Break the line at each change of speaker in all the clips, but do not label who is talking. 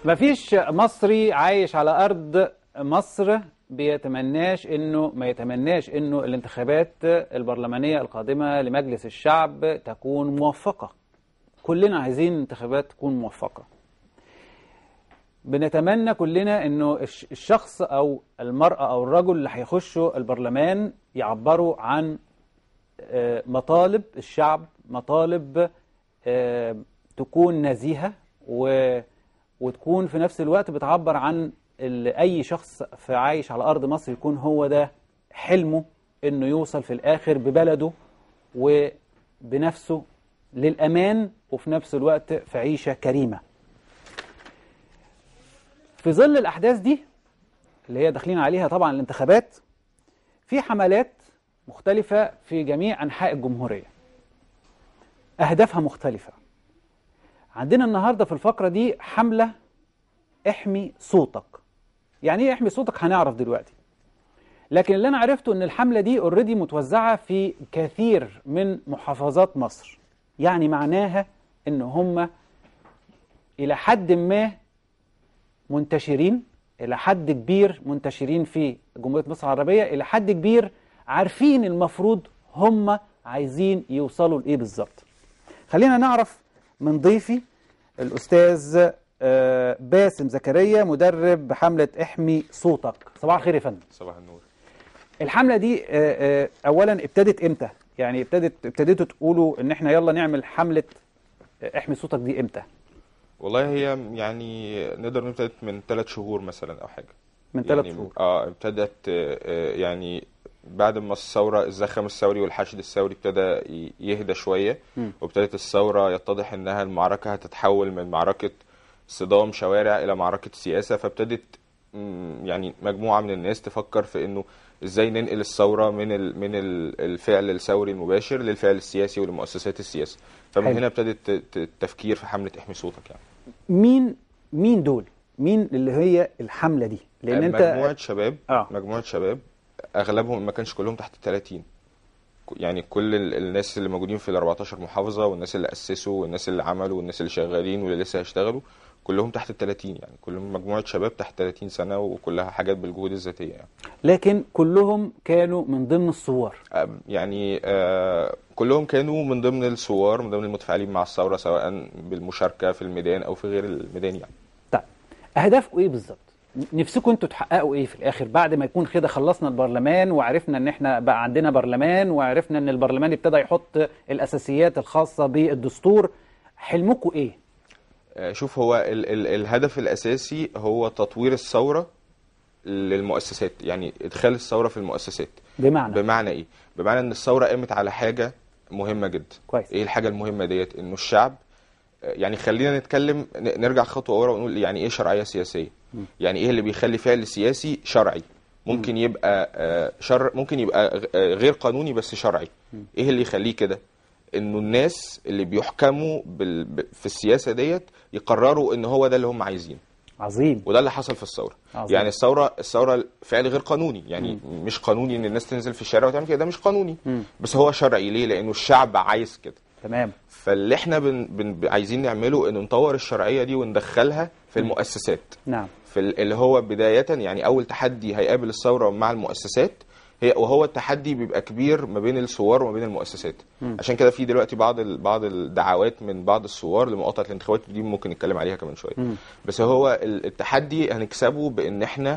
مفيش مصري عايش على أرض مصر بيتمناش انه ما يتمناش انه الانتخابات البرلمانية القادمة لمجلس الشعب تكون موفقة كلنا عايزين انتخابات تكون موفقة بنتمنى كلنا انه الش- الشخص او المرأة او الرجل اللي هيخشوا البرلمان يعبروا عن آه، مطالب الشعب مطالب آه، تكون نزيهة و وتكون في نفس الوقت بتعبر عن ال- أي شخص في عايش على أرض مصر يكون هو ده حلمه إنه يوصل في الآخر ببلده وبنفسه للأمان وفي نفس الوقت في عيشة كريمة في ظل الأحداث دي اللي هي داخلين عليها طبعا الانتخابات في حملات مختلفة في جميع أنحاء الجمهورية أهدافها مختلفة عندنا النهاردة في الفقرة دي حملة احمي صوتك يعني ايه احمي صوتك هنعرف دلوقتي لكن اللي انا عرفته ان الحملة دي اوريدي متوزعة في كثير من محافظات مصر يعني معناها ان هم الى حد ما منتشرين الى حد كبير منتشرين في جمهورية مصر العربية الى حد كبير عارفين المفروض هم عايزين يوصلوا لايه بالظبط خلينا نعرف من ضيفي الأستاذ آه، باسم زكريا مدرب حملة احمي صوتك صباح الخير يا فندم
صباح النور
الحملة دي آه، آه، أولا ابتدت إمتى يعني ابتدت ابتديتوا تقولوا إن إحنا يلا نعمل حملة آه، احمي صوتك دي إمتى
والله هي يعني نقدر نقول ابتدت من ثلاث شهور مثلا او حاجه
من ثلاث
يعني
شهور
اه ابتدت آه، آه، يعني بعد ما الثوره الزخم الثوري والحشد الثوري ابتدى ي- يهدى شويه
مم.
وابتدت الثوره يتضح انها المعركه هتتحول من معركه صدام شوارع الى معركه سياسه فابتدت مم، يعني مجموعه من الناس تفكر في انه ازاي ننقل الثوره من ال من ال- الفعل الثوري المباشر للفعل السياسي ولمؤسسات السياسه فمن
حلو.
هنا ابتدت ت- التفكير في حمله احمي صوتك يعني
مين مين دول مين اللي هي الحملة دي لأن أنت
مجموعة شباب
آه.
مجموعة شباب أغلبهم ما كانش كلهم تحت ال 30 يعني كل ال- الناس اللي موجودين في ال 14 محافظة والناس اللي أسسوا والناس اللي عملوا والناس اللي شغالين واللي لسه هيشتغلوا كلهم تحت ال 30 يعني كلهم مجموعة شباب تحت 30 سنة وكلها حاجات بالجهود الذاتية يعني
لكن كلهم كانوا من ضمن الثوار
أم- يعني آه كلهم كانوا من ضمن الثوار من ضمن المتفاعلين مع الثورة سواء بالمشاركة في الميدان أو في غير الميدان يعني
طيب أهدافكم إيه بالظبط؟ نفسكم انتوا تحققوا ايه في الاخر بعد ما يكون كده خلصنا البرلمان وعرفنا ان احنا بقى عندنا برلمان وعرفنا ان البرلمان ابتدى يحط الاساسيات الخاصه بالدستور حلمكم ايه؟
آه، شوف هو ال ال الهدف الأساسي هو تطوير الثورة للمؤسسات يعني إدخال الثورة في المؤسسات
بمعنى
بمعنى إيه؟ بمعنى إن الثورة قامت على حاجة مهمة جدا
كويس
إيه الحاجة المهمة ديت؟ إنه الشعب آه، يعني خلينا نتكلم ن- نرجع خطوة ورا ونقول يعني إيه شرعية سياسية؟
مم.
يعني إيه اللي بيخلي فعل سياسي شرعي؟ ممكن يبقى آه، شر ممكن يبقى غ- آه، غير قانوني بس شرعي
مم.
ايه اللي يخليه كده انه الناس اللي بيحكموا بال... ب- في السياسه ديت يقرروا ان هو ده اللي هم عايزينه
عظيم
وده اللي حصل في الثوره
عظيم.
يعني الثوره الثوره فعل غير قانوني يعني مش قانوني ان الناس تنزل في الشارع وتعمل كده ده مش قانوني
مم.
بس هو شرعي ليه لانه الشعب عايز كده
تمام
فاللي احنا بن... بن... عايزين نعمله انه نطور الشرعيه دي وندخلها في المؤسسات
نعم
في ال- اللي هو بداية يعني أول تحدي هيقابل الثورة مع المؤسسات هي وهو التحدي بيبقى كبير ما بين الثوار وما بين المؤسسات
مم.
عشان كده في دلوقتي بعض ال- بعض الدعوات من بعض الثوار لمقاطعة الانتخابات دي ممكن نتكلم عليها كمان شوية
مم.
بس هو ال- التحدي هنكسبه بإن احنا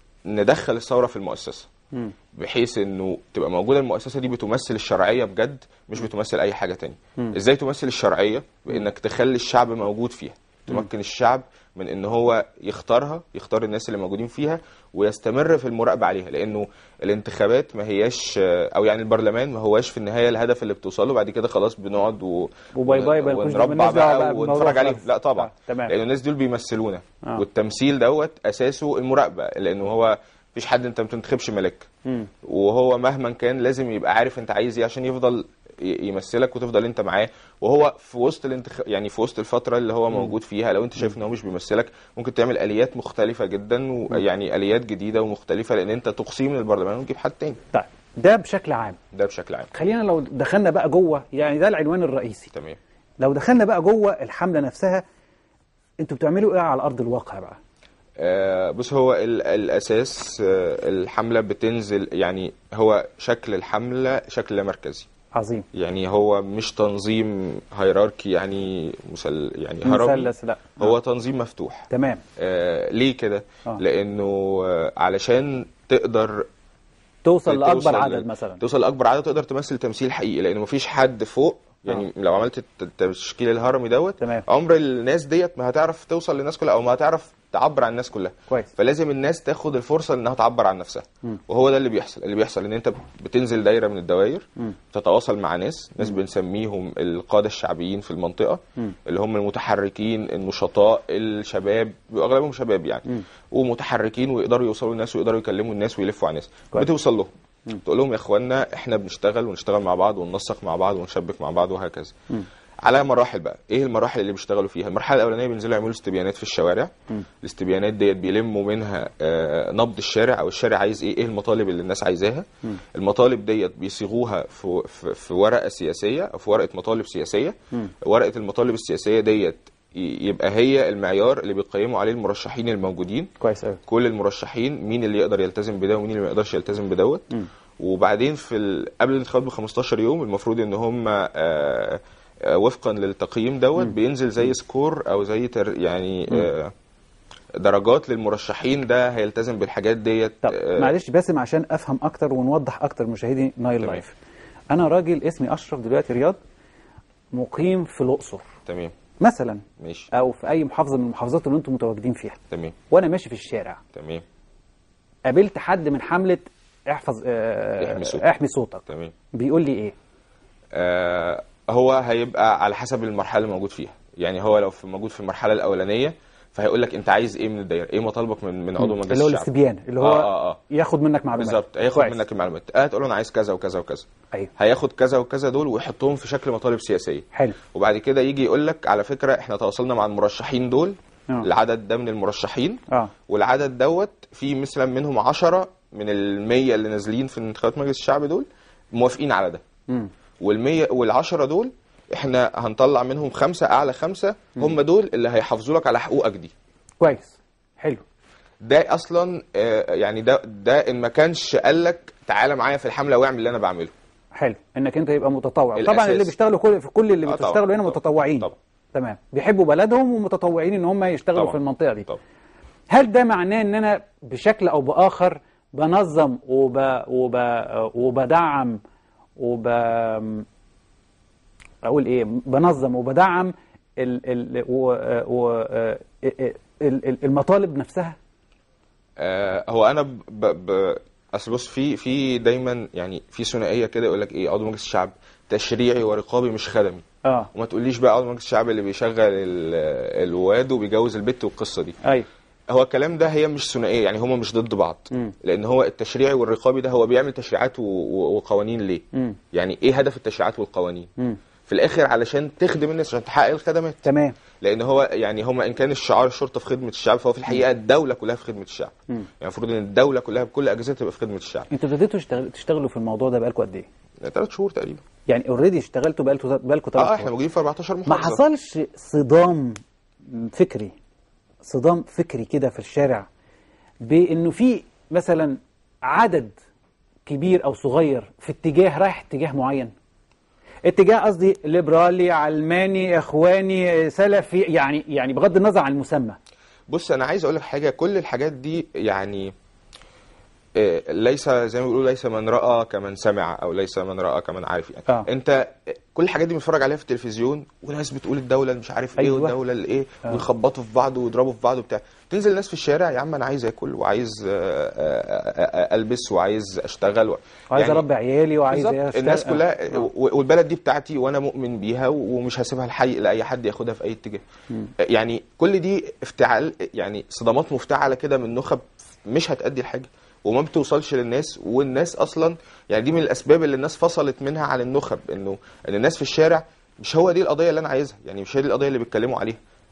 ندخل الثورة في المؤسسة
مم.
بحيث انه تبقى موجوده المؤسسه دي بتمثل الشرعيه بجد مش بتمثل اي حاجه تانية
مم.
ازاي تمثل الشرعيه بانك تخلي الشعب موجود فيها تمكن الشعب من ان هو يختارها يختار الناس اللي موجودين فيها ويستمر في المراقبه عليها لانه الانتخابات ما هياش او يعني البرلمان ما هواش في النهايه الهدف اللي بتوصله بعد كده خلاص بنقعد و...
وباي باي بقى نخش
ونربع
بالناس دعوة
بقى
بقى بالموضوع
ونتفرج عليهم
خالص.
لا طبعا
آه، تمام.
لان الناس دول بيمثلونا
آه.
والتمثيل دوت اساسه المراقبه لانه هو مفيش حد انت ما بتنتخبش ملك
مم.
وهو مهما كان لازم يبقى عارف انت عايز ايه عشان يفضل ي- يمثلك وتفضل انت معاه وهو في وسط الانتخ... يعني في وسط الفتره اللي هو موجود فيها لو انت شايف ان هو مش بيمثلك ممكن تعمل اليات مختلفه جدا ويعني اليات جديده ومختلفه لان انت تقصيه من البرلمان وتجيب حد تاني
طيب ده بشكل عام
ده بشكل عام
خلينا لو دخلنا بقى جوه يعني ده العنوان الرئيسي
تمام
لو دخلنا بقى جوه الحملة نفسها انتوا بتعملوا ايه على ارض الواقع بقى
آه، بص هو ال- الاساس آه، الحمله بتنزل يعني هو شكل الحمله شكل لا مركزي
عظيم
يعني هو مش تنظيم هيراركي يعني مسل يعني هرمي
مثلث لا
هو تنظيم مفتوح
تمام
آه ليه كده
آه.
لانه آه، علشان تقدر
توصل لاكبر
توصل
عدد
لل-
مثلا
توصل لاكبر عدد تقدر تمثل تمثيل حقيقي لان مفيش حد فوق يعني لو عملت الت- التشكيل الهرمي دوت
تمام.
عمر الناس ديت ما هتعرف توصل للناس كلها او ما هتعرف تعبر عن الناس كلها
كويس
فلازم الناس تاخد الفرصه انها تعبر عن نفسها
مم.
وهو ده اللي بيحصل اللي بيحصل ان انت بتنزل دايره من الدوائر
مم.
تتواصل مع ناس ناس بنسميهم القاده الشعبيين في المنطقه
مم.
اللي هم المتحركين النشطاء الشباب اغلبهم شباب يعني
مم.
ومتحركين ويقدروا يوصلوا للناس ويقدروا يكلموا الناس ويلفوا على الناس
كويس.
بتوصل لهم تقول لهم يا اخوانا احنا بنشتغل ونشتغل مع بعض وننسق مع بعض ونشبك مع بعض وهكذا
مم.
على مراحل بقى ايه المراحل اللي بيشتغلوا فيها المرحله الاولانيه بينزلوا يعملوا استبيانات في الشوارع
مم.
الاستبيانات ديت بيلموا منها آه، نبض الشارع او الشارع عايز ايه ايه المطالب اللي الناس عايزاها
مم.
المطالب ديت بيصيغوها في, في, في ورقه سياسيه او في ورقه مطالب سياسيه
مم.
ورقه المطالب السياسيه ديت ي- يبقى هي المعيار اللي بيقيموا عليه المرشحين الموجودين
كويس قوي
كل المرشحين مين اللي يقدر يلتزم بده ومين اللي ما يقدرش يلتزم بدوت
مم.
وبعدين في ال... قبل الانتخابات ب 15 يوم المفروض ان هم آه، آه، وفقا للتقييم دوت بينزل زي سكور او زي تر... يعني آه، درجات للمرشحين ده هيلتزم بالحاجات ديت
طب
آه،
معلش باسم عشان افهم اكتر ونوضح اكتر مشاهدي نايل
تمام.
لايف انا راجل اسمي اشرف دلوقتي رياض مقيم في الاقصر
تمام
مثلا
ماشي
او في اي محافظه من المحافظات اللي انتم متواجدين فيها
تمام
وانا ماشي في الشارع
تمام
قابلت حد من حمله احفظ آه،
احمي صوتك.
احمي صوتك
تمام
بيقول لي ايه
آه هو هيبقى على حسب المرحله اللي موجود فيها يعني هو لو في موجود في المرحله الاولانيه فهيقول لك انت عايز ايه من الدايره ايه مطالبك من من عضو مجلس
اللي هو
الشعب
الاستبيان اللي هو
آه آه آه.
ياخد منك معلومات
بالظبط هياخد
كويس.
منك المعلومات آه تقول له انا عايز كذا وكذا وكذا
ايوه
هياخد كذا وكذا دول ويحطهم في شكل مطالب سياسيه
حلو
وبعد كده يجي يقول لك على فكره احنا تواصلنا مع المرشحين دول
آه.
العدد ده من المرشحين
اه
والعدد دوت في مثلا منهم عشرة من المية اللي نازلين في انتخابات مجلس الشعب دول موافقين على ده
امم
والمية والعشرة دول احنا هنطلع منهم خمسة اعلى خمسة هم دول اللي هيحافظوا لك على حقوقك دي
كويس حلو
ده اصلا آه، يعني ده ده ان ما كانش قال لك تعالى معايا في الحمله واعمل اللي انا بعمله
حلو انك انت يبقى متطوع
الأساس.
طبعا اللي بيشتغلوا كل في كل اللي
آه، طبعاً،
بتشتغلوا هنا
طبعاً،
متطوعين
طبعا
تمام بيحبوا بلدهم ومتطوعين ان هم يشتغلوا
طبعاً.
في المنطقه دي
طبعا
هل ده معناه ان انا بشكل او باخر بنظم وب... وب... وبدعم وب اقول ايه بنظم وبدعم ال... ال... و... و... ال... ال- المطالب نفسها
آه، هو انا ب... ب... ب... اصل بص في في دايما يعني في ثنائيه كده يقول لك ايه عضو مجلس الشعب تشريعي ورقابي مش خدمي
اه
وما تقوليش بقى عضو مجلس الشعب اللي بيشغل ال- الواد وبيجوز البت والقصه دي
ايوه
هو الكلام ده هي مش ثنائيه يعني هما مش ضد بعض
مم.
لان هو التشريعي والرقابي ده هو بيعمل تشريعات و... و... وقوانين ليه
امم
يعني ايه هدف التشريعات والقوانين
امم
في الاخر علشان تخدم الناس عشان تحقق الخدمات
تمام
لان هو يعني هما ان كان الشعار الشرطه في خدمه الشعب فهو في الحقيقه الدوله كلها في خدمه الشعب
مم.
يعني المفروض ان الدوله كلها بكل اجهزتها تبقى في خدمه الشعب
انتوا ابتديتوا تشتغل... تشتغلوا في الموضوع ده بقالكم قد ايه؟
ثلاث شهور تقريبا
يعني اوريدي اشتغلتوا بقالكم بقالكم ثلاث
اه
شهور
احنا موجودين في 14
ما
محافظه
حصلش صدام فكري صدام فكري كده في الشارع بانه في مثلا عدد كبير او صغير في اتجاه رايح اتجاه معين اتجاه قصدي ليبرالي علماني اخواني سلفي يعني يعني بغض النظر عن المسمى
بص انا عايز اقول لك حاجه كل الحاجات دي يعني آه، ليس زي ما بيقولوا ليس من راى كمن سمع او ليس من راى كمن عارف يعني
آه.
انت كل الحاجات دي بنتفرج عليها في التلفزيون وناس بتقول الدوله اللي مش عارف ايه
أيوة.
والدوله اللي ايه
آه.
ويخبطوا في بعض ويضربوا في بعض وبتاع تنزل الناس في الشارع يا عم انا عايز اكل وعايز آه، آه، آه، البس وعايز اشتغل و...
عايز اربي عيالي وعايز
بالظبط
أشتغل-
الناس
آه.
كلها
آه.
و- والبلد دي بتاعتي وانا مؤمن بيها ومش هسيبها الحي لاي حد ياخدها في اي اتجاه يعني كل دي افتعال يعني صدمات مفتعله كده من نخب مش هتأدي لحاجه وما بتوصلش للناس والناس اصلا يعني دي من الاسباب اللي الناس فصلت منها عن النخب انه ان الناس في الشارع مش هو دي القضيه اللي انا عايزها يعني مش هي دي القضيه اللي بيتكلموا عليها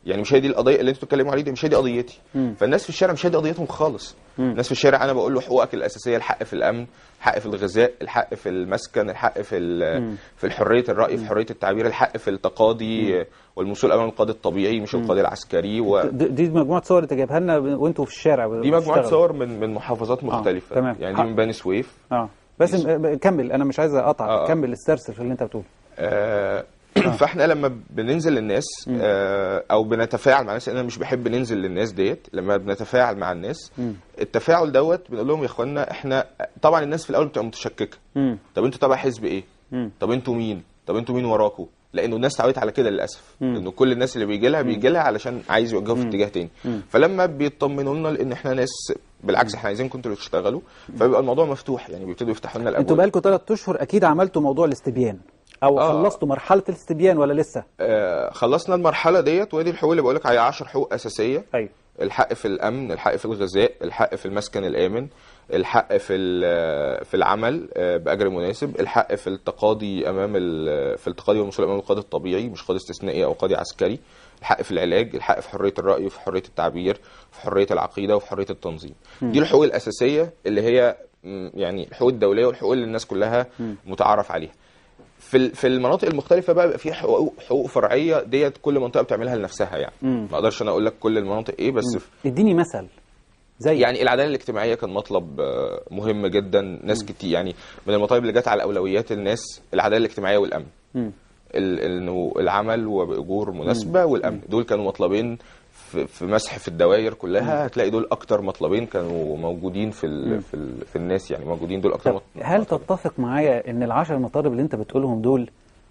يعني مش هي دي القضيه اللي انتوا بتتكلموا عليه دي مش هي دي قضيتي
مم.
فالناس في الشارع مش هي دي قضيتهم خالص
مم.
الناس في الشارع انا بقول له حقوقك الاساسيه الحق في الامن الحق في الغذاء الحق في المسكن الحق في ال-
مم.
في حريه الراي في حريه التعبير الحق في التقاضي والوصول امام القاضي الطبيعي مش القاضي العسكري و...
دي دي مجموعه صور انت جايبها لنا وانتوا في الشارع
دي مجموعه
بتشتغلوا.
صور من من محافظات مختلفه
تمام.
يعني دي من بني سويف
اه بس م- كمل انا مش عايز اقطع
آه.
كمل استرسل في اللي انت بتقوله
آه، فاحنا لما بننزل للناس آه، او بنتفاعل مع الناس لأن انا مش بحب ننزل للناس ديت لما بنتفاعل مع الناس
مم.
التفاعل دوت بنقول لهم يا اخوانا احنا طبعا الناس في الاول بتبقى متشككه
مم.
طب انتوا تبع حزب ايه
مم.
طب انتوا مين طب انتوا مين وراكوا لانه الناس اتعودت على كده للاسف
مم.
انه كل الناس اللي بيجي لها بيجي لها علشان عايز يوجهه في اتجاه تاني
مم.
فلما بيطمنوا لنا لان احنا ناس بالعكس احنا عايزينكم انتوا اللي تشتغلوا فبيبقى الموضوع مفتوح يعني بيبتدوا يفتحوا لنا
انتوا
الابواب
بقالكم ثلاث اشهر اكيد عملتوا موضوع الاستبيان او
آه.
خلصتوا مرحله الاستبيان ولا لسه
آه، خلصنا المرحله ديت ودي الحقوق اللي بقول لك عليها 10 حقوق اساسيه
ايوه
الحق في الامن الحق في الغذاء الحق في المسكن الامن الحق في ال- في العمل آه، باجر مناسب الحق في التقاضي امام ال- في التقاضي والوصول امام القاضي الطبيعي مش قاضي استثنائي او قاضي عسكري الحق في العلاج الحق في حريه الراي وفي حريه التعبير في حريه العقيده وفي حريه التنظيم دي الحقوق الاساسيه اللي هي م، يعني الحقوق الدوليه والحقوق اللي الناس كلها متعارف عليها في ال- في المناطق المختلفه بقى بيبقى في حقوق حقوق فرعيه ديت كل منطقه بتعملها لنفسها يعني
مم.
ما اقدرش انا اقول لك كل المناطق ايه بس في
اديني مثل زي
يعني العداله الاجتماعيه كان مطلب آه، مهم جدا ناس كتير يعني من المطالب اللي جت على اولويات الناس العداله الاجتماعيه والامن
مم.
ال- انه العمل وباجور مناسبه والامن دول كانوا مطلبين في في مسح في الدوائر كلها هتلاقي دول اكتر مطلبين كانوا موجودين في ال في, ال في الناس يعني موجودين دول اكتر
طب هل تتفق معايا ان العشر مطالب اللي انت بتقولهم دول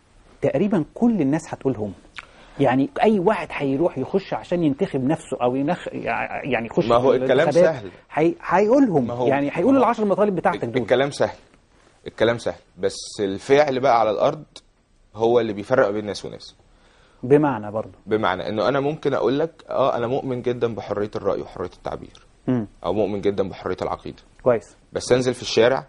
تقريبا كل الناس هتقولهم يعني اي واحد هيروح يخش عشان ينتخب نفسه او ينخ يعني يخش
ما هو
في
الكلام
الانتخابات،
سهل.
هي... هيقولهم
ما هو-
يعني
ما
هيقول
هو-
العشر مطالب بتاعتك دول
الكلام سهل الكلام سهل بس الفعل بقى على الارض هو اللي بيفرق بين ناس وناس
بمعنى برضه
بمعنى انه انا ممكن اقول لك اه انا مؤمن جدا بحريه الراي وحريه التعبير
مم.
او مؤمن جدا بحريه العقيده
كويس
بس انزل في الشارع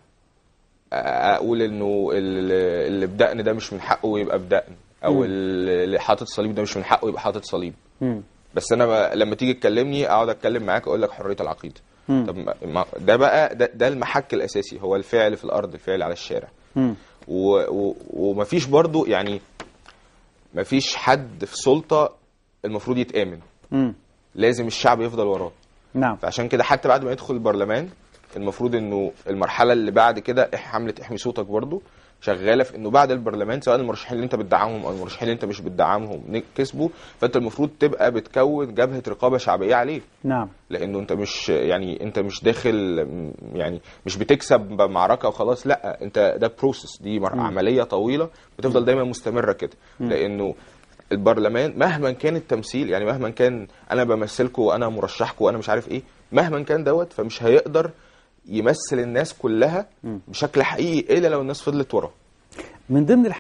اقول انه ال- اللي بدقن ده مش من حقه يبقى بدقن او
مم.
اللي حاطط صليب ده مش من حقه يبقى حاطط صليب
مم.
بس انا ب- لما تيجي تكلمني اقعد اتكلم معاك اقول لك حريه العقيده
مم.
طب ما- ما- ده بقى ده, ده المحك الاساسي هو الفعل في الارض الفعل على الشارع
مم.
و و ومفيش برضو يعني مفيش حد في سلطه المفروض يتامن
مم.
لازم الشعب يفضل وراه
نعم
فعشان كده حتى بعد ما يدخل البرلمان المفروض انه المرحله اللي بعد كده إح- حمله احمي صوتك برضو شغاله في انه بعد البرلمان سواء المرشحين اللي انت بتدعمهم او المرشحين اللي انت مش بتدعمهم ن- كسبوا فانت المفروض تبقى بتكون جبهه رقابه شعبيه عليه
نعم
لانه انت مش يعني انت مش داخل م- يعني مش بتكسب معركه وخلاص لا انت ده بروسس دي مر- عمليه طويله بتفضل دايما مستمره كده لانه البرلمان مهما كان التمثيل يعني مهما كان انا بمثلكم وانا مرشحكم وانا مش عارف ايه مهما كان دوت فمش هيقدر يمثل الناس كلها بشكل حقيقي الا لو الناس فضلت وراه
من ضمن